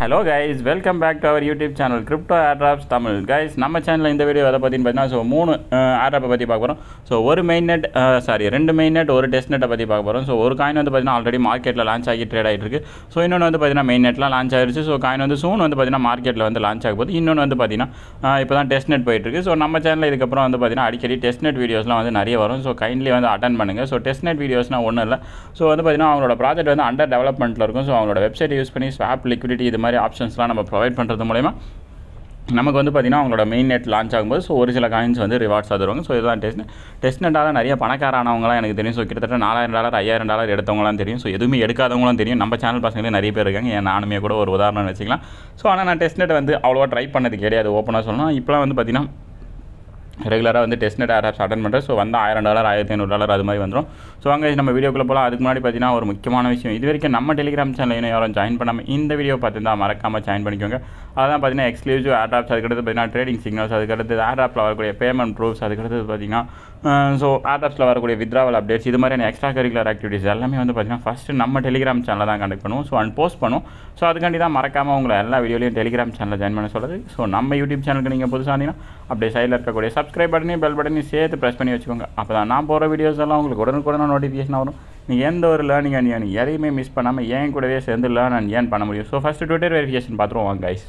hello guys welcome back to our YouTube channel crypto airdrops Tamil guys நம்ம சேனலில் இந்த video எதை பற்றின்னு பார்த்தீங்கன்னா ஸோ மூணு ஏர்ட்ராப்பை பற்றி பார்க்க போகிறோம் ஸோ ஒரு மெயின் நெட் சாரி ரெண்டு மெயின் நெட் ஒரு டெஸ்ட் நெட்டை பற்றி பார்க்க போகிறோம் ஸோ ஒரு காயின் வந்து பார்த்தீங்கன்னா ஆல்ரெடி மார்க்கெட்டில் லான்ச் ஆகி ட்ரேட் ஆகிட்டு இருக்கு ஸோ இன்னொன்று வந்து பார்த்தீங்கன்னா மெயின் நெட்லாம் லான்ச் ஆயிருச்சு ஸோ காயின் வந்து சூன் வந்து பார்த்தீங்கன்னா மார்க்கெட்டில் வந்து லான்ச் ஆக போகுது இன்னொன்று வந்து பார்த்தீங்கன்னா இப்போ தான் டெஸ்ட் நெட் போயிட்டு இருக்கு ஸோ நம்ம சேனலில் இதுக்கப்புறம் வந்து பார்த்தீங்கன்னா அடிக்கடி டெஸ்ட் நெட் வீடியோஸ்லாம் வந்து நிறைய வரும் ஸோ கைண்ட்லி வந்து அட்டன் பண்ணுங்கள் ஸோ டெஸ்ட் நெட் வீடியோஸ்னால் ஒன்றும் இல்லை ஸோ வந்து பார்த்தீங்கன்னா அவங்களோட ப்ராஜெக்ட் வந்து அண்டர் டெவலப்மெண்ட்டில் இருக்கும் ஸோ அவங்களோட வெப்சைட் யூஸ் பண்ணி ஸ்வாப் லிக்விடிட்டி இது மாதிரி ஆப்ஷன்ஸ்லாம் நம்ம ப்ரொவைட் பண்ணுறது மூலயமா நமக்கு வந்து பார்த்திங்கன்னா அவங்களோட மெயின் நெட் லான்ச் ஆகும்போது ஸோ ஒரு சில காயின்ஸ் வந்து ரிவார்ட்ஸ் தருவாங்க ஸோ இதுதான் டெஸ்ட் டெஸ்ட் நெட்டால் நிறைய பணக்காரானவங்களாம் எனக்கு தெரியும் ஸோ கிட்டத்தட்ட நாலாயிரம் டாலர் ஐயாயிரம் டாலர் எடுத்தவங்களாம் தெரியும் ஸோ எதுவுமே எடுக்காதவங்களும் தெரியும் நம்ம சேனல் பசங்களே நிறைய பேர் இருக்காங்க ஏன் நானுமே கூட ஒரு உதாரணம் வச்சுக்கலாம் ஸோ ஆனால் நான் டெஸ்ட் நெட் வந்து அவ்வளோவா ட்ரை பண்ணது கிடையாது ஓப்பனாக சொல்லணும் இப்போலாம் வந்து பார்த்திங்கன்னா ரெகுலராக வந்து டெஸ்ட் நெட் ஆப்ஸ் அட்டன் பண்ணுறேன் ஸோ வந்து ஆயிரம் டாலர் ஆயிரத்தி ஐநூறு டாலர் அது மாதிரி வந்துடும் ஸோ அங்கே நம்ம வீடியோக்குள்ளே போகலாம் அதுக்கு முன்னாடி பார்த்தீங்கன்னா ஒரு முக்கியமான விஷயம் இது வரைக்கும் நம்ம டெலிகிராம் சேனல் இன்னும் யாரும் ஜாயின் பண்ணாமல் இந்த வீடியோ பார்த்துருந்தா மறக்காமல் ஜாயின் பண்ணிக்கோங்க அதான் பார்த்தீங்கன்னா எக்ஸ்க்ளூசிவ் ஆட்ராப்ஸ் அதுக்கடுத்து பார்த்தீங்கன்னா ட்ரேடிங் சிக்னல்ஸ் அதுக்கடுத்து ஆட்ராப்பில் வரக்கூடிய பேமெண்ட் ப்ரூஃப்ஸ் அதுக்கடுத்து பார்த்தீங்கன்னா ஸோ ஆட்ராப்ஸில் வரக்கூடிய வித்ராவல் அப்டேட்ஸ் இது மாதிரியான எக்ஸ்ட்ரா கரிக்குலர் ஆக்டிவிட்டீஸ் எல்லாமே வந்து பார்த்தீங்கன்னா ஃபஸ்ட்டு நம்ம டெலிகிராம் சேனலில் தான் கண்டக்ட் பண்ணுவோம் ஸோ அண்ட் போஸ்ட் பண்ணுவோம் ஸோ அதுக்காண்டி தான் மறக்காமல் உங்களை எல்லா வீடியோலையும் டெலிகிராம் சேனலில் ஜாயின் பண்ண சொல்லுது ஸோ நம்ம யூடியூப் சேனலுக்கு நீங்கள் புதுசாக இருந்தீங்கன்னா அப்படியே சைடில் இருக்கக்கூடிய சப்ஸ்கிரைப் பட்டனையும் பெல் பட்டனையும் சேர்த்து ப்ரெஸ் பண்ணி வச்சுக்கோங்க அப்போ தான் நான் போகிற வீடியோஸ் எல்லாம் உங்களுக்கு உடனுக்குடனே நோட்டிஃபிகேஷன் வரும் நீங்கள் எந்த ஒரு லேர்னிங் அண்ட் ஏர்னிங் எதையுமே மிஸ் பண்ணாமல் ஏன் கூடவே சேர்ந்து லேர்ன் அண்ட் ஏர்ன் பண்ண முடியும் ஸோ ஃபஸ்ட்டு ட்விட்டர் வெரிஃபிகேஷன் பார்த்துருவோம் கைஸ்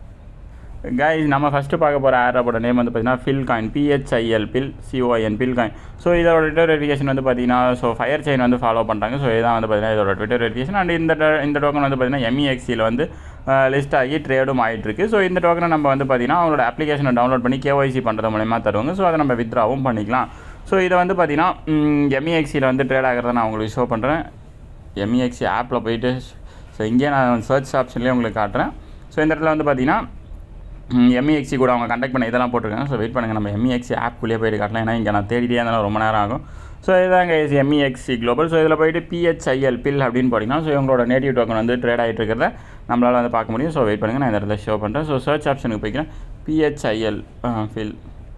கைஸ் நம்ம ஃபஸ்ட்டு பார்க்க போகிற ஆரோட நேம் வந்து பார்த்தீங்கன்னா Phil coin P H I L Phil C O I N Phil coin so இதோட ட்விட்டர் வெரிஃபிகேஷன் வந்து பார்த்தீங்கன்னா ஸோ ஃபயர் செயின் வந்து ஃபாலோ பண்ணுறாங்க ஸோ இதான் வந்து பார்த்தீங்கன்னா இதோட ட்விட்டர் வெரிஃபிகேஷன் அண்ட் இந்த இந்த டோக்கன் வந்து பார்த்தீங்கன்னா எம்இஎக்சியில் வந்து லிஸ்ட் ஆகி ட்ரேடும் ஆகிட்டுருக்கு ஸோ இந்த டோக்கனை நம்ம வந்து பார்த்தீங்கன்னா அவங்களோட அப்ளிகேஷனை டவுன்லோட் பண்ணி கேஒய்சி பண்ணுறது மூலயமா தருவாங்க ஸோ அதை நம்ம வித்ராவும் பண்ணிக்கலாம் ஸோ இதை வந்து பார்த்தீங்கன்னா எம்இஎக்சியில் வந்து ட்ரேட் ஆகிறத நான் உங்களுக்கு ஷோ பண்ணுறேன் எம்இஎக்சி ஆப்பில் போயிட்டு ஸோ இங்கேயே நான் சர்ச் ஆப்ஷன்லேயே உங்களுக்கு காட்டுறேன் ஸோ இந்த இடத்துல வந்து பார்த்தீங்கன்னா எம்இஎக்சி கூட அவங்க கண்டக்ட் பண்ண இதெல்லாம் போட்டிருக்காங்க ஸோ வெயிட் பண்ணுங்கள் நம்ம எம்இஎக்சி ஆப்குள்ளேயே போயிட்டு காட்டலாம் ஏன்னா இங்கே நான் தேடிட்டே இருந்தாலும் ரொம்ப நேரம் ஆகும் ஸோ இதுதாங்க எம்இஎக்சி குளோபல் ஸோ இதில் போயிட்டு பிஹெச்ஐஎல் பில் அப்படின்னு போட்டிங்கன்னா ஸோ இவங்களோட நேட்டிவ் டோக்கன் வந்து ட்ரேட் ஆகிட்டு இருக்கிறத நம்மளால் வந்து பார்க்க முடியும் ஸோ வெயிட் பண்ணுங்கள் நான் இந்த இடத்துல ஷோ பண்ணுறேன் ஸோ சர்ச் ஆப்ஷனுக்கு போய்க்கிறேன் P H I L Phil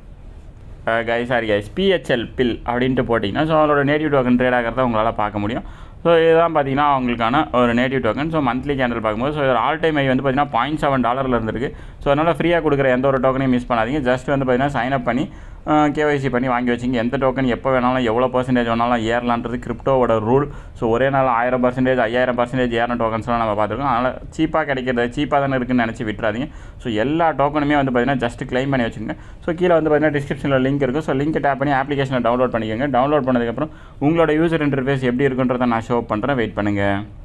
guy sorry guys P H L Phil அப்படின்ட்டு போட்டிங்கன்னா ஸோ அவங்களோட நேட்டிவ் டோக்கன் ட்ரேட் ஆகிறத உங்களால் பார்க்க முடியும் ஸோ இதுதான் பார்த்தீங்கன்னா அவங்களுக்கான ஒரு native token so monthly candle பார்க்கும்போது ஸோ இதோட ஆல் டைம் ஐ வந்து பார்த்தீங்கன்னா பாயிண்ட் செவன் டாலரில் இருந்திருக்கு ஸோ அதனால் ஃப்ரீயாக கொடுக்குற எந்த ஒரு டோக்கனையும் மிஸ் பண்ணாதீங்க ஜஸ்ட் வந்து பார்த்தீங்கன்னா சைன் அப் பண்ணி கேஒய்சி பண்ணி வாங்கி வச்சிங்க எந்த டோக்கன் எப்போ வேணாலும் எவ்வளோ பர்சன்டேஜ் வேணாலும் ஏறலான்றது கிரிப்டோவோட ரூல் ஸோ ஒரே நாள் ஆயிரம் பர்சன்டேஜ் ஐயாயிரம் பர்சன்டேஜ் ஏறின டோக்கன்ஸ்லாம் நம்ம பார்த்துருக்கோம் அதனால் சீப்பாக கிடைக்கிறது சீப்பாக தானே இருக்குன்னு நினச்சி விட்டுறாதீங்க ஸோ எல்லா டோக்கனுமே வந்து பார்த்தீங்கன்னா ஜஸ்ட் கிளைம் பண்ணி வச்சுக்கோங்க ஸோ கீழே வந்து பார்த்தீங்கன்னா டிஸ்கிரிப்ஷனில் லிங்க் இருக்கும் ஸோ லிங்க் டேப் பண்ணி அப்ளிகேஷனை டவுன்லோட் பண்ணிக்கோங்க டவுன்லோட் பண்ணதுக்கப்புறம் உங்களோட யூசர் இன்டர்ஃபேஸ் எப்படி இருக்குன்றதை நான் ஷோ பண்ணுறேன் வெயிட் பண்ணுங்கள்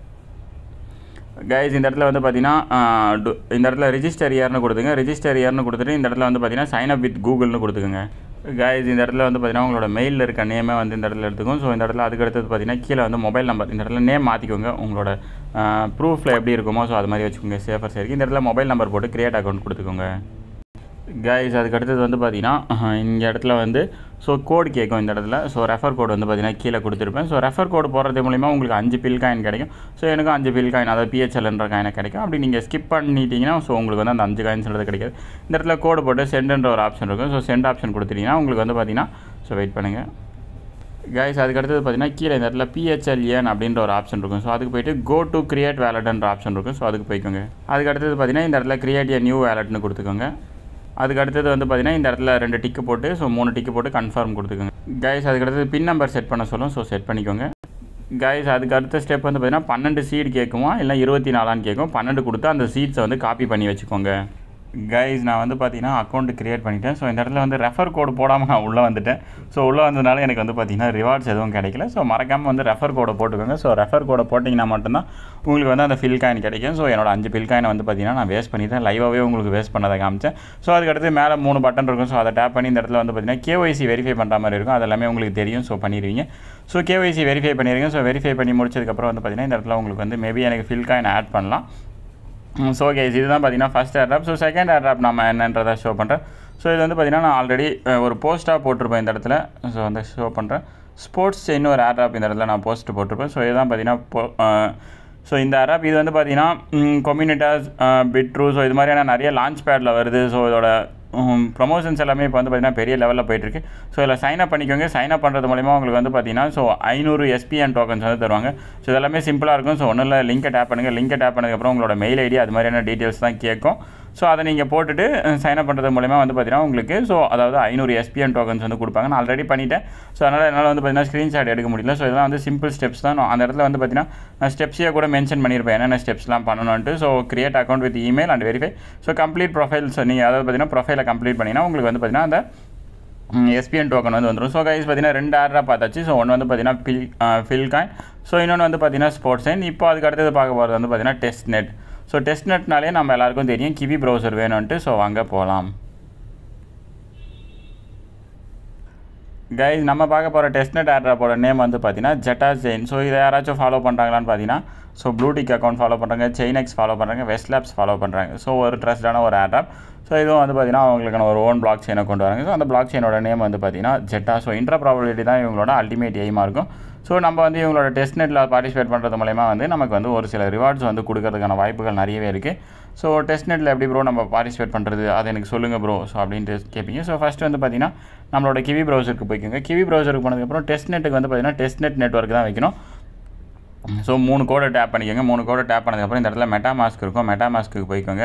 கைஸ் இந்த இடத்துல வந்து பார்த்தீங்கன்னா இந்த இடத்துல ரிஜிஸ்டர் இயர்னு கொடுத்துங்க ரிஜிஸ்டர் இயர்னு கொடுத்துட்டு இந்த இடத்துல வந்து பார்த்தீங்கன்னா சைன் அப் வித் கூகுள்னு கொடுத்துக்கோங்க கைஸ் இந்த இடத்துல வந்து பார்த்தீங்கன்னா உங்களோட மெயிலில் இருக்க நேமே வந்து இந்த இடத்துல எடுத்துக்கும் ஸோ இந்த இடத்துல அதுக்கு அடுத்தது பார்த்தீங்கன்னா கீழே வந்து மொபைல் நம்பர் இந்த இடத்துல நேம் மாற்றிக்கோங்க உங்களோட ப்ரூஃபில் எப்படி இருக்குமோ ஸோ அது மாதிரி வச்சுக்கோங்க சேஃபர் சரி இந்த இடத்துல மொபைல் நம்பர் போட்டு கிரியேட் அக்கௌண்ட் கொடுத்துக்கோங்க கைஸ் அதுக்கு அடுத்தது வந்து பார்த்தீங்கன்னா இந்த இடத்துல வந்து ஸோ கோடு கேட்கும் இந்த இடத்துல ஸோ ரெஃபர் கோடு வந்து பார்த்தீங்கன்னா கீழே கொடுத்துருப்பேன் ஸோ ரெஃபர் கோடு போடுறது மூலிமா உங்களுக்கு அஞ்சு பில் காயின் கிடைக்கும் ஸோ எனக்கும் அஞ்சு பில் காயின் அதாவது பிஹெச்எல்ன்ற காயினை கிடைக்கும் அப்படி நீங்கள் ஸ்கிப் பண்ணிட்டீங்கன்னா ஸோ உங்களுக்கு வந்து அந்த அஞ்சு காயின்ஸ்ன்றது கிடைக்காது இந்த இடத்துல கோடு போட்டு சென்டுன்ற ஒரு ஆப்ஷன் இருக்கும் ஸோ சென்ட் ஆப்ஷன் கொடுத்துட்டீங்கன்னா உங்களுக்கு வந்து பார்த்தீங்கன்னா ஸோ வெயிட் பண்ணுங்கள் கைஸ் அதுக்கு அடுத்தது பார்த்தீங்கன்னா கீழே இந்த இடத்துல பிஹெச்எல்ஏன் அப்படின்ற ஒரு ஆப்ஷன் இருக்கும் ஸோ அதுக்கு போயிட்டு கோ டு கிரியேட் வேலட்ன்ற ஆப்ஷன் இருக்கும் ஸோ அதுக்கு போய்க்கோங்க அதுக்கு அடுத்தது பார்த்தீங்கன்னா இந்த இடத்துல கிரியேட் ஏ நியூ வேலட்னு கொடுத்துக்கோங்க அதுக்கு அடுத்தது வந்து பார்த்தீங்கன்னா இந்த இடத்துல ரெண்டு டிக்கு போட்டு ஸோ மூணு டிக்கு போட்டு கன்ஃபார்ம் கொடுத்துக்கோங்க கைஸ் அதுக்கு அடுத்தது பின் நம்பர் செட் பண்ண சொல்லும் ஸோ செட் பண்ணிக்கோங்க கைஸ் அதுக்கு அடுத்த ஸ்டெப் வந்து பார்த்தீங்கன்னா பன்னெண்டு சீட் கேட்குமா இல்லை இருபத்தி நாலான்னு கேட்கும் பன்னெண்டு கொடுத்து அந்த சீட்ஸை வந்து காப்பி பண்ணி வச்சுக்கோங்க கைஸ் நான் வந்து பார்த்தீங்கன்னா அக்கௌண்ட் க்ரியேட் பண்ணிட்டேன் ஸோ இந்த இடத்துல வந்து ரெஃபர் கோடு போடாமல் நான் உள்ளே வந்துட்டேன் ஸோ உள்ளே வந்ததுனால எனக்கு வந்து பார்த்தீங்கன்னா ரிவார்ட்ஸ் எதுவும் கிடைக்கல ஸோ மறக்காமல் வந்து ரெஃபர் கோடை போட்டுக்கோங்க ஸோ ரெஃபர் கோடை போட்டிங்கன்னா மட்டும்தான் உங்களுக்கு வந்து அந்த ஃபில் காயின் கிடைக்கும் ஸோ என்னோட அஞ்சு ஃபில் காயினை வந்து பார்த்தீங்கன்னா நான் வேஸ்ட் பண்ணிட்டேன் லைவாகவே உங்களுக்கு வேஸ்ட் பண்ணதை காமிச்சேன் ஸோ அதுக்கடுத்து மேலே மூணு பட்டன் இருக்கும் ஸோ அதை டேப் பண்ணி இந்த இடத்துல வந்து பார்த்தீங்கன்னா கேஒய்சி வெரிஃபை பண்ணுற மாதிரி இருக்கும் அது எல்லாமே உங்களுக்கு தெரியும் ஸோ பண்ணிடுவீங்க ஸோ கேஒய்சி வெரிஃபை பண்ணிடுங்க ஸோ வெரிஃபை பண்ணி முடிச்சதுக்கப்புறம் வந்து பார்த்தீங்கன்னா இந்த இடத்துல உங்களுக்கு வந்து மேபி எனக்கு ஃபில் காயின் ஆட் பண்ணலாம் ஸோ கேஸ் இதுதான் பார்த்தீங்கன்னா first airdrop so second airdrop நம்ம என்னன்றதை ஷோ பண்ணுறேன் ஸோ இது வந்து பார்த்திங்கன்னா நான் ஆல்ரெடி ஒரு போஸ்ட்டாக போட்டிருப்பேன் இந்த இடத்துல ஸோ வந்து ஷோ பண்ணுறேன் ஸ்போர்ட்ஸ் செயின் ஒரு ஏர்ட்ராப் இந்த இடத்துல நான் போஸ்ட் போட்டிருப்பேன் ஸோ இதுதான் பார்த்தீங்கன்னா ஸோ இந்த ஆப் இது வந்து பார்த்தீங்கன்னா கொம்யூனிட்டாஸ் பிட்ரூ ஸோ இது மாதிரியான நிறைய லான்ச் பேடில் வருது ஸோ இதோட ப்ரொமோஷன்ஸ் எல்லாமே இப்போ வந்து பார்த்தீங்கன்னா பெரிய லெவலில் போயிட்டுருக்கு ஸோ இதில் சைன் அப் பண்ணிக்கோங்க சைன் அப் பண்ணுறது மூலிமா உங்களுக்கு வந்து பார்த்தீங்கன்னா ஸோ ஐநூறு எஸ்பிஎன் டோக்கன்ஸ் வந்து தருவாங்க ஸோ இதெல்லாமே சிம்பிளாக இருக்கும் ஸோ ஒன்றும் இல்லை லிங்கை டேப் பண்ணுங்கள் லிங்கை டேப் பண்ணதுக்கப்புறம் உங்களோட மெயில் ஐடி அது மாதிரியான டீட்டெயில்ஸ் தான் கேட்கும் ஸோ அதை நீங்கள் போட்டுட்டு சைன் அப் பண்ணுறது மூலிமா வந்து பார்த்தீங்கன்னா உங்களுக்கு ஸோ அதாவது ஐநூறு எஸ்பிஎன் டோக்கன்ஸ் வந்து கொடுப்பாங்க நான் ஆல்ரெடி பண்ணிட்டேன் ஸோ அதனால் என்னால் வந்து பார்த்தீங்கன்னா ஸ்க்ரீன்ஷாட் எடுக்க முடியல ஸோ இதெல்லாம் வந்து சிம்பிள் ஸ்டெப்ஸ் தான் நான் அந்த இடத்துல வந்து பார்த்தீங்கன்னா ஸ்டெப்ஸையே கூட மென்ஷன் பண்ணியிருப்பேன் என்னென்ன ஸ்டெப்ஸ்லாம் பண்ணணும்ட்டு so create account with email and verify so complete profiles நீங்கள் அதாவது பார்த்தீங்கன்னா ப்ரொஃபைலை கம்ப்ளீட் பண்ணிங்கன்னா உங்களுக்கு வந்து பார்த்தீங்கன்னா அந்த எஸ்பிஎன் டோக்கன் வந்து வந்துடும் ஸோ கைஸ் பார்த்தீங்கன்னா ரெண்டு ஆர்டராக பார்த்தாச்சு ஸோ ஒன்று வந்து பார்த்தீங்கன்னா ஃபில் ஃபில் காயின் ஸோ இன்னொன்று வந்து பார்த்தீங்கன்னா ஸ்போர்ட்ஸ் சைன் இப்போ அதுக்கு அடுத்தது பார்க்க போகிறது வந்து பார்த்தீங்கன்னா டெஸ்ட் நெட் ஸோ டெஸ்ட் நெட்னாலே நம்ம எல்லாருக்கும் தெரியும் கிவி ப்ரௌசர் வேணும்ன்ட்டு ஸோ வாங்க போகலாம் கைஸ் நம்ம பார்க்க போகிற டெஸ்ட்நெட் ஆட்ராப்போட நேம் வந்து பார்த்தீங்கன்னா ஜெட்டா ஜெயின் ஸோ இதை யாராச்சும் ஃபாலோ பண்ணுறாங்களான்னு பார்த்தீங்கன்னா ஸோ ப்ளூடிக் அக்கௌண்ட் ஃபாலோ பண்ணுறாங்க செயினெக்ஸ் ஃபாலோ பண்ணுறாங்க வெஸ்ட் லேப்ஸ் ஃபாலோ பண்ணுறாங்க ஸோ ஒரு ட்ரஸ்டான ஒரு ஆட்ராப் ஸோ இதுவும் வந்து பார்த்தீங்கன்னா அவங்களுக்கான ஒரு ஓன் பிளாக் செயினை கொண்டு வராங்க ஸோ அந்த பிளாக் செயினோட நேம் வந்து பார்த்தீங்கன்னா ஜெட்டா ஸோ இன்ட்ரா ப்ராபபிலிட்டி தான் இவங்களோட அல்டிமேட் எய்மாக இருக்கும் ஸோ நம்ம வந்து இவங்களோட டெஸ்ட் நெட்டில் பார்ட்டிசிபேட் பண்ணுறது மூலயமா வந்து நமக்கு வந்து ஒரு சில ரிவார்ட்ஸ் வந்து கொடுக்கறதுக்கான வாய்ப்புகள் நிறையவே இருக்குது ஸோ டெஸ்ட் நெட்டில் எப்படி ப்ரோ நம்ம பார்ட்டிசிபேட் பண்ணுறது அது எனக்கு சொல்லுங்கள் ப்ரோ ஸோ அப்படின்ட்டு கேட்பீங்க ஸோ ஃபஸ்ட்டு வந்து பார்த்தீங்கன்னா நம்மளோட கிவி ப்ரௌசருக்கு போய்க்கோங்க கிவி ப்ரௌசருக்கு போனதுக்கப்புறம் டெஸ்ட் நெட்டுக்கு வந்து பார்த்தீங்கன்னா டெஸ்ட் நெட் நெட்ஒர்க் தான் வைக்கணும் ஸோ மூணு கோடை டேப் பண்ணிக்கோங்க மூணு கோடை டேப் பண்ணதுக்கப்புறம் இந்த இடத்துல மெட்டா மாஸ்க் இருக்கும் மெட்டா மாஸ்க்கு போய்க்கோங்க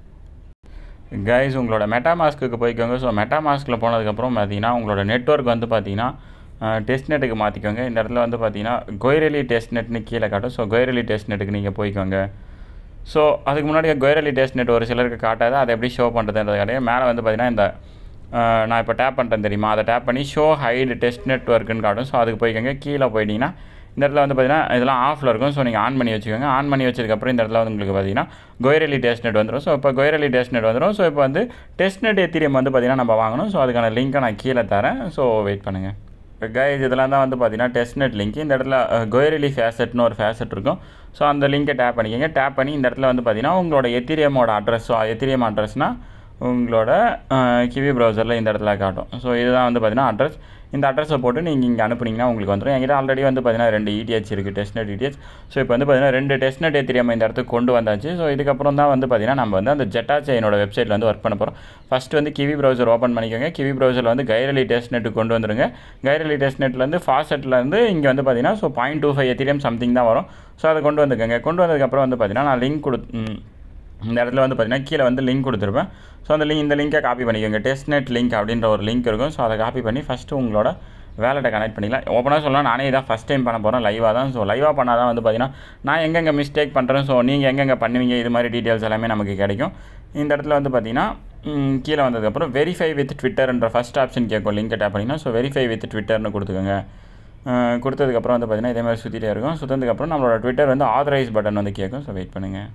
கைஸ் உங்களோட மெட்டா மாஸ்க்கு போய்க்கோங்க ஸோ மெட்டா மாஸ்கில் போனதுக்கப்புறம் பார்த்தீங்கன்னா உங்களோட நெட்ஒர்க் வந்து பார்த்தீங்கன்னா டெஸ்ட் நெட்டுக்கு மாற்றிக்கோங்க இந்த இடத்துல வந்து பார்த்தீங்கன்னா கொய்ரெலி டெஸ்ட் நெட்னு கீழே காட்டும் ஸோ கொய்ரெலி டெஸ்ட் நெட்டுக்கு நீங்கள் போய்க்கோங்க ஸோ அதுக்கு முன்னாடி கொய்ரெலி டெஸ்ட் நெட் ஒரு சிலருக்கு காட்டாது அதை எப்படி ஷோ பண்ணுறதுன்றது கிடையாது மேலே வந்து பார்த்தீங்கன்னா இந்த நான் இப்போ டேப் பண்ணுறேன் தெரியுமா அதை டேப் பண்ணி ஷோ ஹைடு டெஸ்ட் நெட்ஒர்க்குன்னு காட்டும் ஸோ அதுக்கு போய்க்கோங்க கீழே போயிட்டீங்கன்னா இந்த இடத்துல வந்து பார்த்தீங்கன்னா இதெல்லாம் ஆஃபில் இருக்கும் ஸோ நீங்கள் ஆன் பண்ணி வச்சுக்கோங்க ஆன் பண்ணி வச்சதுக்கப்புறம் இந்த இடத்துல வந்து உங்களுக்கு பார்த்தீங்கன்னா கொய்ரெலி டெஸ்ட் நெட் வந்துடும் ஸோ இப்போ கொய்ரெலி டெஸ்ட் நெட் வந்துடும் ஸோ இப்போ வந்து டெஸ்ட் நெட் எத்திரியம் வந்து பார்த்தீங்கன்னா நம்ம வாங்கணும் ஸோ அதுக்கான லிங்க்கை நான் கீழே தரேன் ஸோ வெயிட் பண்ணுங்கள் கைஸ் இதெல்லாம் தான் வந்து பார்த்தீங்கன்னா டெஸ்ட் நெட் லிங்க் இந்த இடத்துல கொயரிலி ஃபேசட்னு ஒரு ஃபேசட் இருக்கும் ஸோ அந்த லிங்கை டேப் பண்ணிக்கோங்க டேப் பண்ணி இந்த இடத்துல வந்து பார்த்தீங்கன்னா உங்களோட எத்திரியமோட அட்ரஸ் ஸோ எத்திரியம் அட்ரஸ்னால் உங்களோட கிவி ப்ரௌசரில் இந்த இடத்துல காட்டும் ஸோ இதுதான் வந்து பார்த்தீங்கன்னா அட்ரஸ் இந்த அட்ரஸை போட்டு நீங்கள் இங்கே அனுப்புனீங்கன்னா உங்களுக்கு வந்துடும் என்கிட்ட ஆல்ரெடி வந்து பார்த்தீங்கன்னா ரெண்டு இடிஹெச் இருக்குது டெஸ்ட்நெட் இடிஹெச் ஸோ இப்போ வந்து பார்த்தீங்கன்னா ரெண்டு டெஸ்ட்நெட் தெரியாமல் இந்த இடத்துக்கு கொண்டு வந்தாச்சு ஸோ இதுக்கப்புறம் தான் வந்து பார்த்தீங்கன்னா நம்ம வந்து அந்த ஜெட்டா செயினோட வெப்சைட்டில் வந்து ஒர்க் பண்ண போகிறோம் ஃபஸ்ட் வந்து கிவி ப்ரௌசர் ஓப்பன் பண்ணிக்கோங்க கிவி ப்ரௌசரில் வந்து கைரலி டெஸ்ட்நெட்டு கொண்டு வந்துருங்க கைரலி டெஸ்ட்நெட்லேருந்து ஃபாஸ்ட்நெட்லேருந்து இங்கே வந்து பார்த்தீங்கன்னா so point two five Ethereum something தான் வரும் ஸோ அதை கொண்டு வந்துக்கோங்க கொண்டு வந்ததுக்கப்புறம் வந்து பார்த்தீங்கன்னா நான் லிங்க் கொடு இந்த இடத்துல வந்து பார்த்தீங்கன்னா கீழே வந்து லிங்க் கொடுத்துருப்பேன் ஸோ அந்த லிங்க் இந்த லிங்கை காப்பி பண்ணிக்கோங்க டெஸ்ட்நெட் லிங்க் அப்படின்ற ஒரு லிங்க் இருக்கும் ஸோ அதை காப்பி பண்ணி ஃபஸ்ட்டு உங்களோட வேலட்டை கனெக்ட் பண்ணிக்கலாம் ஓப்பனாக சொல்லலாம் நானே இதான் ஃபஸ்ட் டைம் பண்ண போகிறேன் லைவாக தான் ஸோ லைவாக பண்ணால் தான் வந்து பார்த்தீங்கன்னா நான் எங்கெங்கே மிஸ்டேக் பண்ணுறேன் ஸோ நீங்கள் எங்கெங்கே பண்ணுவீங்க இது மாதிரி டீட்டெயில்ஸ் எல்லாமே நமக்கு கிடைக்கும் இந்த இடத்துல வந்து பார்த்தீங்கன்னா கீழே வந்ததுக்கப்புறம் வெரிஃபை வித் ட்விட்டர்ன்ற ஃபஸ்ட் ஆப்ஷன் கேட்கும் லிங்கை டேப் பண்ணிங்கன்னா ஸோ வெரிஃபை வித் ட்விட்டர்னு கொடுத்துக்கோங்க கொடுத்ததுக்கப்புறம் வந்து பார்த்தீங்கன்னா இதே மாதிரி சுற்றிட்டே இருக்கும் சுற்றதுக்கப்புறம் நம்மளோட ட்விட்டர் வந்து ஆதரைஸ் பட்டன் வந்து கேட்கும் ஸோ வெயிட் பண்ணுங்கள்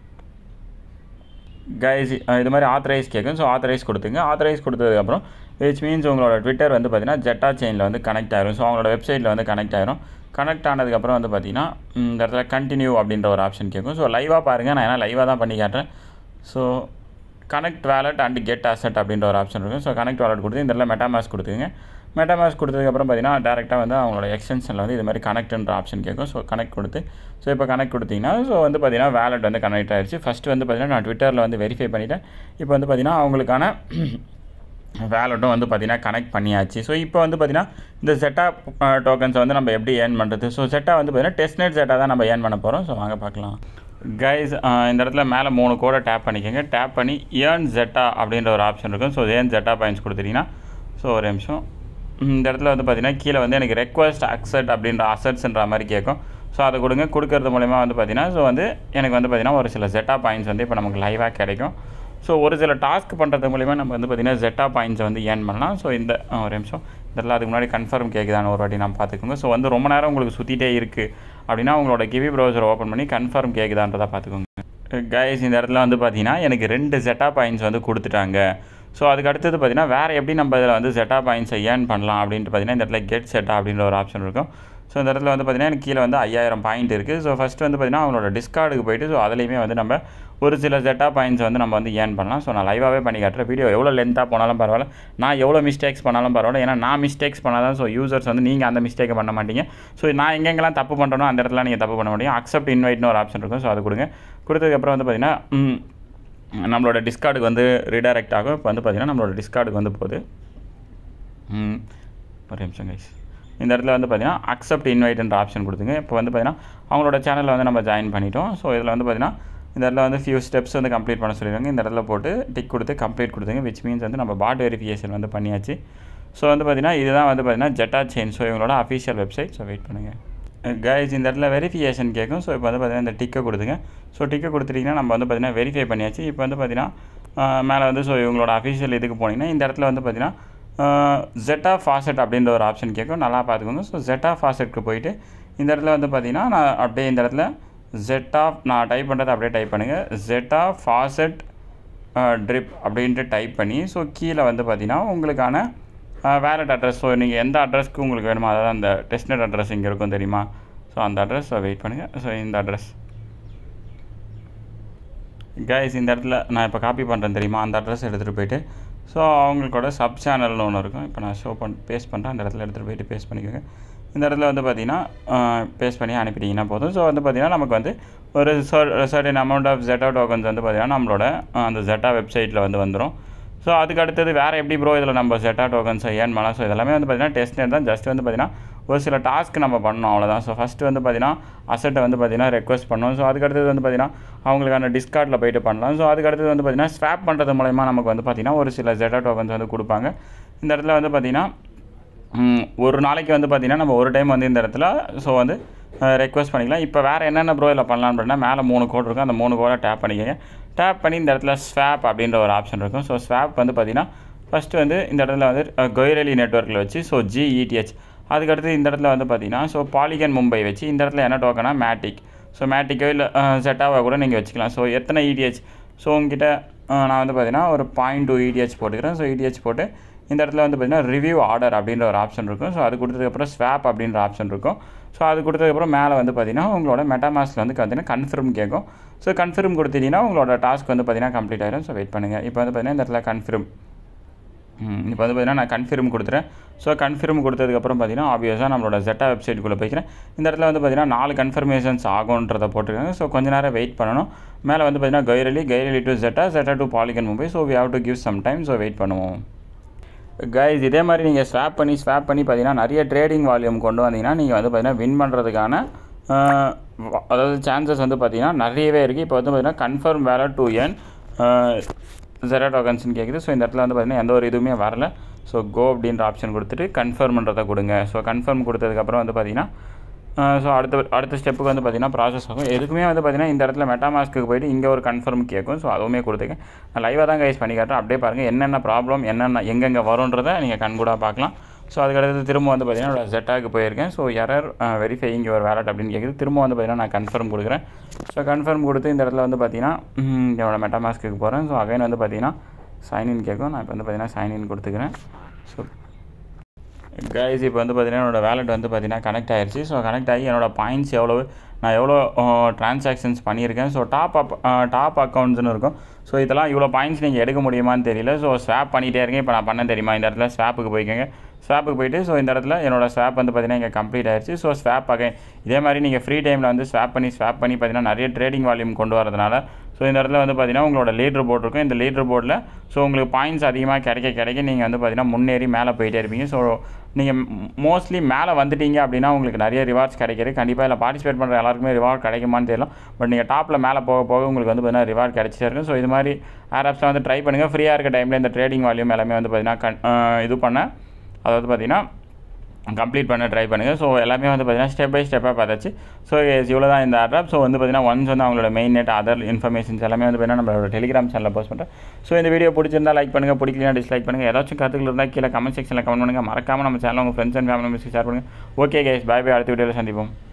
கைஸ் இது மாதிரி ஆத்தரைஸ் கேட்கும் ஸோ ஆத்தரைஸ் கொடுத்துங்க ஆத்தரைஸ் கொடுத்ததுக்கப்புறம் விச் மீன்ஸ் உங்களோட ட்விட்டர் வந்து பார்த்தீங்கன்னா ஜெட்டா செயினில் வந்து கனெக்ட் ஆயிரும் ஸோ அவங்களோட வெப்சைட்டில் வந்து கனெக்ட் ஆயிரும் கனெக்ட் ஆனதுக்கப்புறம் வந்து பார்த்தீங்கன்னா இந்த இடத்துல கண்டினியூ அப்படின்ற ஒரு ஆப்ஷன் கேட்கும் ஸோ லைவாக பாருங்கள் நான் ஏன்னா லைவாக தான் பண்ணி காட்டுறேன் so connect wallet and get asset அப்படின்ற ஒரு ஆப்ஷன் இருக்கும் ஸோ கனெக்ட் வேலட் கொடுத்து இந்த இடத்துல மெட்டாமாஸ் கொடுத்துங்க மெட்டாமாஸ் கொடுத்ததுக்கப்புறம் பார்த்தீங்கன்னா டேரெக்டாக வந்து அவங்களோட எக்ஸ்டென்ஷனில் வந்து இது மாதிரி கனெக்ட்ன்ற ஆப்ஷன் கேட்கும் ஸோ கனெக்ட் கொடுத்து ஸோ இப்போ கனெக்ட் கொடுத்தீங்கன்னா ஸோ வந்து பார்த்தீங்கன்னா வேலட் வந்து கனெக்ட் ஆயிடுச்சு ஃபஸ்ட்டு வந்து பார்த்தீங்கன்னா நான் ட்விட்டரில் வந்து வெரிஃபை பண்ணிவிட்டேன் இப்போ வந்து பார்த்தீங்கன்னா அவங்களுக்கான வேலட்டும் வந்து பார்த்தீங்கன்னா கனெக்ட் பண்ணியாச்சு ஸோ இப்போ வந்து பார்த்தீங்கன்னா இந்த செட்டா டோக்கன்ஸ் வந்து நம்ம எப்படி ஏர்ன் பண்ணுறது ஸோ செட்டா வந்து பார்த்தீங்கன்னா டெஸ்ட்நெட் செட்டாக தான் நம்ம ஏர்ன் பண்ண போகிறோம் ஸோ வாங்க பார்க்கலாம் கைஸ் இந்த இடத்துல மேலே மூணு கோடை டேப் பண்ணிக்கோங்க டேப் பண்ணி ஏர்ன் ஜெட்டா அப்படின்ற ஒரு ஆப்ஷன் இருக்கும் ஸோ ஏர்ன் ஜெட்டா பாயிண்ட்ஸ் கொடுத்துட்டிங்கன்னா ஸோ ஒரு நிமிஷம் இந்த இடத்துல வந்து பார்த்தீங்கன்னா கீழே வந்து எனக்கு ரெக்வஸ்ட் அக்செப்ட் அப்படின்ற அசட்ஸ்ன்ற மாதிரி கேட்கும் ஸோ அதை கொடுங்க கொடுக்கறது மூலிமா வந்து பார்த்தீங்கன்னா ஸோ வந்து எனக்கு வந்து பார்த்தீங்கன்னா ஒரு சில ஜெட்டா பாயிண்ட்ஸ் வந்து இப்போ நமக்கு லைவாக கிடைக்கும் ஸோ ஒரு சில டாஸ்க் பண்ணுறது மூலிமா நம்ம வந்து பார்த்திங்கன்னா ஜெட்டா பாயிண்ட்ஸை வந்து ஏர்ன் பண்ணலாம் ஸோ இந்த ஒரு நிமிஷம் இதெல்லாம் அதுக்கு முன்னாடி கன்ஃபார்ம் கேட்குதான்னு ஒரு வாட்டி நான் பார்த்துக்கோங்க ஸோ வந்து ரொம்ப நேரம் உங்களுக்கு சுற்றிட்டே இருக்குது அப்படின்னா உங்களோட கிவி ப்ரௌசர் ஓப்பன் பண்ணி கன்ஃபார்ம் கேட்குதான்றதை பார்த்துக்கோங்க கைஸ் இந்த இடத்துல வந்து பார்த்தீங்கன்னா எனக்கு ரெண்டு ஜெட்டா பாயிண்ட்ஸ் வந்து கொடுத்துட்டாங்க ஸோ அதுக்கு அடுத்தது பார்த்தீங்கன்னா வேறு எப்படி நம்ம இதில் வந்து செட்டா பாயிண்ட்ஸை ஏர்ன் பண்ணலாம் அப்படின்ட்டு பார்த்தீங்கன்னா இந்த இடத்துல கெட் செட்டா அப்படின்ற ஒரு ஆப்ஷன் இருக்கும் ஸோ இந்த இடத்துல வந்து பார்த்தீங்கன்னா எனக்கு கீழே வந்து ஐயாயிரம் பாயிண்ட் இருக்குது ஸோ ஃபஸ்ட்டு வந்து பார்த்தீங்கன்னா அவங்களோட டிஸ்கார்டுக்கு போயிட்டு ஸோ அதுலேயுமே வந்து நம்ம ஒரு சில செட்டா பாயிண்ட்ஸ் வந்து நம்ம வந்து ஏர்ன் பண்ணலாம் ஸோ நான் லைவாகவே பண்ணி காட்டுறேன் வீடியோ எவ்வளோ லென்த்தாக போனாலும் பரவாயில்ல நான் எவ்வளோ மிஸ்டேக்ஸ் பண்ணாலும் பரவாயில்ல ஏன்னா நான் மிஸ்டேக்ஸ் பண்ணால் தான் ஸோ யூசர்ஸ் வந்து நீங்கள் அந்த மிஸ்டேக்கை பண்ண மாட்டீங்க ஸோ நான் எங்கெங்கெல்லாம் தப்பு பண்ணுறனோ அந்த இடத்துல நீங்கள் தப்பு பண்ண முடியும் அக்செப்ட் இன்வைட்னு ஒரு ஆப்ஷன் இருக்கும் ஸோ அது கொடுங்க கொடுத்ததுக்கப்புறம் வந்து பார்த்தீங்கன்னா நம்மளோட டிஸ்கார்டுக்கு வந்து ரீடைரக்ட் ஆகும் இப்போ வந்து பார்த்திங்கன்னா நம்மளோட டிஸ்கார்டுக்கு வந்து போகுது ம், ஒரு நிமிஷம் கைஸ் இந்த இடத்துல வந்து பார்த்தீங்கன்னா அக்செப்ட் இன்வைட்ன்ற ஆப்ஷன் கொடுத்துங்க இப்போ வந்து பார்த்தீங்கன்னா அவங்களோட சேனலில் வந்து நம்ம ஜாயின் பண்ணிட்டோம் ஸோ இதில் வந்து பார்த்தீங்கன்னா இந்த இடத்துல வந்து ஃபியூ ஸ்டெப்ஸ் வந்து கம்ப்ளீட் பண்ண சொல்லியிருக்காங்க இந்த இடத்துல போட்டு டிக் கொடுத்து கம்ப்ளீட் கொடுத்துங்க விச் மீன்ஸ் வந்து நம்ம பாட் வெரிஃபிகேஷன் வந்து பண்ணியாச்சு ஸோ வந்து பார்த்தீங்கன்னா இதுதான் வந்து பார்த்தீங்கன்னா ஜெட்டா செயின் ஸோ இவங்களோட அஃபிஷியல் வெப்சைட் ஸோ வெயிட் பண்ணுங்கள் கைஸ் இந்த இடத்துல வெரிஃபிகேஷன் கேட்கும் ஸோ இப்போ வந்து பார்த்தீங்கன்னா இந்த டிக்கை கொடுத்துங்க ஸோ டிக்கை கொடுத்துட்டிங்கன்னா நம்ம வந்து பார்த்தீங்கன்னா வெரிஃபை பண்ணியாச்சு இப்போ வந்து பார்த்தீங்கன்னா மேலே வந்து ஸோ இவங்களோட அஃபிஷியல் இதுக்கு போனீங்கன்னா இந்த இடத்துல வந்து பார்த்தீங்கன்னா ஜெட்டா ஃபாசெட் அப்படின்ற ஒரு ஆப்ஷன் கேட்கும் நல்லா பார்த்துக்கோங்க ஸோ ஜெட்டா ஃபாசெட்க்கு போயிட்டு இந்த இடத்துல வந்து பார்த்தீங்கன்னா நான் அப்படியே இந்த இடத்துல ஜெட்டா நான் டைப் பண்ணுறது அப்படியே டைப் பண்ணுங்கள் ஜெட்டா ஃபாசெட் ட்ரிப் அப்படின்ட்டு டைப் பண்ணி ஸோ கீழே வந்து பார்த்தீங்கன்னா உங்களுக்கான வேலட் அட்ரஸ் ஸோ நீங்கள் எந்த அட்ரஸ்க்கு உங்களுக்கு வேணுமோ அதாவது அந்த டெஸ்ட்நெட் அட்ரஸ் இங்கே இருக்கும் தெரியுமா ஸோ அந்த அட்ரஸ் வெயிட் பண்ணுங்கள் ஸோ இந்த அட்ரஸ் கைஸ் இந்த இடத்துல நான் இப்போ காப்பி பண்ணுறேன் தெரியுமா அந்த அட்ரஸ் எடுத்துகிட்டு போயிட்டு ஸோ அவங்களோட சப் சேனல்னு ஒன்று இருக்கும் இப்போ நான் ஷோ பண்ண பேஸ்ட் பண்ணுறேன் அந்த இடத்துல எடுத்துகிட்டு போயிட்டு பேஸ்ட் பண்ணிக்கோங்க இந்த இடத்துல வந்து பார்த்தீங்கன்னா பேஸ்ட் பண்ணி அனுப்பிட்டீங்கன்னா போதும் ஸோ வந்து பார்த்தீங்கன்னா நமக்கு வந்து ஒரு certain amount of Zeta tokens வந்து பார்த்தீங்கன்னா நம்மளோட அஹ், அந்த ஜெட்டா வெப்சைட்டில் வந்து வந்துடும் ஸோ அதுக்கு அடுத்தது வேறு எப்படி ப்ரோ இதில் நம்ம செட்டா டோக்கன்ஸை ஏர்ன் பண்ணலாம் ஸோ இதெல்லாமே வந்து பார்த்தீங்கன்னா டெஸ்ட் தான் ஜஸ்ட் வந்து பார்த்தீங்கன்னா ஒரு சில டாஸ்க் நம்ம பண்ணோம் அவ்வளோதான் ஸோ ஃபஸ்ட்டு வந்து பார்த்தீங்கன்னா அசட்டை வந்து பார்த்தீங்கன்னா ரெக்வஸ்ட் பண்ணோம் ஸோ அதுக்கு அடுத்தது வந்து பார்த்தீங்கன்னா அவங்களுக்கான டிஸ்கார்டில் போயிட்டு பண்ணலாம் ஸோ அதுக்கு அடுத்தது வந்து பார்த்தீங்கன்னா ஸ்வாப் பண்ணுறது மூலயமா நமக்கு வந்து பார்த்தீங்கன்னா ஒரு சில ஜெட்டா டோக்கன்ஸ் வந்து கொடுப்பாங்க இந்த இடத்துல வந்து பார்த்தீங்கன்னா ம், ஒரு நாளைக்கு வந்து பார்த்தீங்கன்னா நம்ம ஒரு டைம் வந்து இந்த இடத்துல ஸோ வந்து ரெக்வஸ்ட் பண்ணிக்கலாம் இப்போ வேறு என்னென்ன ப்ரோ இதில் பண்ணலான்னு பார்த்தீங்கன்னா மேலே மூணு கோட் இருக்கும் அந்த மூணு கோடை டேப் பண்ணிக்கங்க டேப் பண்ணி இந்த இடத்துல ஸ்வாப் அப்படின்ற ஒரு ஆப்ஷன் இருக்கும் ஸோ ஸ்வாப் வந்து பார்த்தீங்கன்னா ஃபஸ்ட்டு வந்து இந்த இடத்துல வந்து கொய்ரலி நெட்ஒர்க்கில் வச்சு ஸோ ஜிஇடிஹெச் அதுக்கடுத்து இந்த இடத்துல வந்து பார்த்தீங்கன்னா ஸோ பாலிகன் மும்பை வச்சு இந்த இடத்துல என்ன டோக்கனா மேட்டிக் ஸோ மேட்டிக்கோ இல்லை செட்டாவோ கூட நீங்கள் வச்சுக்கலாம் ஸோ எத்தனை இடிஹெச் ஸோ உங்ககிட்ட அஹ், நான் வந்து பார்த்தீங்கன்னா ஒரு பாயிண்ட் டூ இடிஹெச் போட்டுக்கிறேன் ஸோ இடிஹெச் போட்டு இந்த இடத்துல வந்து பார்த்தீங்கன்னா ரிவ்யூ ஆர்டர் அப்படின்ற ஒரு ஆப்ஷன் இருக்கும் ஸோ அது கொடுத்ததுக்கப்புறம் ஸ்வாப் அப்படின்ற ஆப்ஷன் இருக்கும் ஸோ அது கொடுத்ததுக்கப்புறம் மேலே வந்து பார்த்தீங்கன்னா உங்களோட மெட்டாமாஸ்கில் வந்து பார்த்தீங்கன்னா கன்ஃபர்ம் கேட்கும் ஸோ கன்ஃபர்ம் கொடுத்துட்டீங்கன்னா உங்களோட டாஸ்க் வந்து பார்த்தீங்கன்னா கம்ப்ளீட் ஆயிடும் ஸோ வெயிட் பண்ணுங்கள் இப்போ வந்து பார்த்தீங்கன்னா இந்த இடத்துல கன்ஃபர்ம் இப்போ வந்து பார்த்தீங்கன்னா நான் கன்ஃபர்ம் கொடுத்துறேன் ஸோ கன்ஃபர்ம் கொடுத்ததுக்கப்புறம் பார்த்தீங்கன்னா ஆப்வியஸாக நம்மளோட ஜெட்டா வெப்சைட்டுக்குள்ளே போய்க்கிறேன் இந்த இடத்துல வந்து பார்த்தீங்கன்னா நாலு கன்ஃபர்மேஷன்ஸ் ஆகுன்றதை போட்டிருக்காங்க ஸோ கொஞ்ச நேரம் வெயிட் பண்ணணும் மேலே வந்து பார்த்தீங்கன்னா கைரலி கைரலி to Zeta Zeta to Polygon Mumbai so we have to give some time so wait பண்ணுவோம் கைஸ் இதே மாதிரி நீங்கள் ஸ்வாப் பண்ணி ஸ்வாப் பண்ணி பார்த்தீங்கன்னா நிறைய ட்ரேடிங் வால்யூம் கொண்டு வந்தீங்கன்னா நீங்கள் வந்து பார்த்தீங்கன்னா வின் பண்ணுறதுக்கான அதாவது சான்சஸ் வந்து பார்த்தீங்கன்னா நிறையவே இருக்குது இப்போ வந்து பார்த்தீங்கன்னா கன்ஃபர்ம் வேலை டூ என் ஜெரா டோக்கன்ஸ்னு கேட்குது ஸோ இந்த இடத்துல வந்து பார்த்தீங்கன்னா எந்த ஒரு இதுவுமே வரல ஸோ கோ அப்படின்ற ஆப்ஷன் கொடுத்துட்டு கன்ஃபர்ம்ன்றதை கொடுங்க ஸோ கன்ஃபர்ம் கொடுத்ததுக்கப்புறம் வந்து பார்த்தீங்கன்னா ஸோ அடுத்த அடுத்த ஸ்டெப்புக்கு வந்து பார்த்தீங்கன்னா ப்ராசஸ் ஆகும் எதுக்குமே வந்து பார்த்தீங்கன்னா இந்த இடத்துல மெட்டாமாஸ்க்கு போயிட்டு இங்கே ஒரு கன்ஃபர்ம் கேட்கும் ஸோ அதுவுமே கொடுத்துங்க நான் லைவாக தான் கைஸ் பண்ணி காட்டுறேன் அப்படியே பாருங்கள் என்னென்ன ப்ராப்ளம் என்னென்ன எங்கெங்கே வரும்ன்றதை நீங்கள் கண்கூடாக பார்க்கலாம் ஸோ அதுக்கடுத்து திரும்ப வந்து பார்த்தீங்கன்னா ஜெட்டாக்கு போயிருக்கேன் so error verifying your wallet அப்படின்னு கேட்குது திரும்ப வந்து பார்த்தீங்கன்னா நான் கன்ஃபர்ம் கொடுக்குறேன் ஸோ கன்ஃபர்ம் கொடுத்து இந்த இடத்துல வந்து பார்த்தீங்கன்னா ம், என்னோட மெட்டாமாஸ்க்கு போகிறேன் ஸோ அகைன் வந்து பார்த்தீங்கன்னா சைன்இன் கேட்கும் நான் இப்போ வந்து பார்த்தீங்கன்னா சைன்இன் கொடுத்துக்கிறேன் ஸோ கைஸ் இப்போ வந்து பார்த்தீங்கன்னா என்னோட வேலெட் வந்து பார்த்தீங்கன்னா கனெக்ட் ஆயிருச்சு ஸோ கனெக்ட் ஆகி என்னோட பாயிண்ட்ஸ் எவ்வளோ நான் எவ்வளோ ட்ரான்சாக்ஷன்ஸ் பண்ணியிருக்கேன் ஸோ டாப் அப் டாப் அக்கௌண்ட்ஸ்னு இருக்கும் ஸோ இதெல்லாம் இவ்வளோ பாயிண்ட்ஸ் நீங்கள் எடுக்க முடியுமான்னு தெரியல ஸோ ஸ்வாப் பண்ணிகிட்டே இருக்கேன் இப்போ நான் பண்ண தெரியுமா இந்த இடத்துல ஸ்வாப்புக்கு போய்க்கோங்க ஸ்வாப்புக்கு போயிட்டு ஸோ இந்த இடத்துல என்னோட ஸ்வாப் வந்து பார்த்தீங்கன்னா இங்கே கம்ப்ளீட் ஆயிருச்சு ஸோ ஸ்வாப் அகைன் இதே மாதிரி நீங்கள் ஃப்ரீ டைமில் வந்து ஸ்வாப் பண்ணி ஸ்வாப் பண்ணி பார்த்தீங்கன்னா நிறைய ட்ரேடிங் வால்யூம் கொண்டு வரதுனால ஸோ இந்த இடத்துல வந்து பார்த்தீங்கன்னா உங்களோட லீடர் போர்ட் இருக்கும் இந்த லீடர் போர்டில் ஸோ உங்களுக்கு பாயிண்ட்ஸ் அதிகமாக கிடைக்க கிடைக்க நீங்கள் வந்து பார்த்தீங்கன்னா முன்னேறி மேலே போயிட்டே இருப்பீங்க ஸோ நீங்கள் மோஸ்ட்லி மேலே வந்துட்டீங்க அப்படின்னா உங்களுக்கு நிறைய ரிவார்ட்ஸ் கிடைக்கிறது கண்டிப்பாக இதில் பார்ட்டிசிபேட் பண்ணுற எல்லாருக்குமே ரிவார்ட் கிடைக்குமான்னு தெரியல பட் நீங்கள் டாப்பில் மேலே போக போக உங்களுக்கு வந்து பார்த்தீங்கன்னா ரிவார்ட் கிடைச்சிட்டே இருக்கும் ஸோ இது மாதிரி ஏர் ஆப்ஸில் வந்து ட்ரை பண்ணுங்கள் ஃப்ரீயாக இருக்க டைமில் இந்த ட்ரேடிங் வால்யூம் எல்லாமே வந்து பார்த்தீங்கன்னா கன் அஹ் இது பண்ண அதாவது பார்த்தீங்கன்னா கம்ப்ளீட் பண்ண ட்ரை பண்ணுங்கள் ஸோ எல்லாமே வந்து பார்த்தீங்கன்னா ஸ்டெப் பை ஸ்டெப்பாக பார்த்தாச்சு ஸோ இவ்வளோ தான் இந்த ஆட்ராப் ஸோ வந்து பார்த்தீங்கன்னா ஒன்ஸ் வந்து அவங்களோட மெயின் நெட் அதர் இன்ஃபர்மேஷன்ஸ் எல்லாமே வந்து பார்த்தீங்கன்னா நம்மளோட டெலிகிராம் சேனலில் போஸ்ட் பண்ணுறேன் ஸோ இந்த வீடியோ பிடிச்சிருந்தா லைக் பண்ணுங்கள் பிடிக்கலனா டிஸ்லைக் பண்ணுங்கள் ஏதாச்சும் கருத்துக்கள் இருந்தால் கீழே கமெண்ட் செக்ஷனில் கமெண்ட் பண்ணுங்கள் மறக்காமல் நம்ம சேனல் உங்கள் ஃப்ரெண்ட்ஸ் அண்ட் ஃபேமிலி மெம்பர்ஸ்க்கு ஷேர் பண்ணுங்கள் ஓகே கேஸ் பை பை அடுத்த வீடியோவில் சந்திப்போம்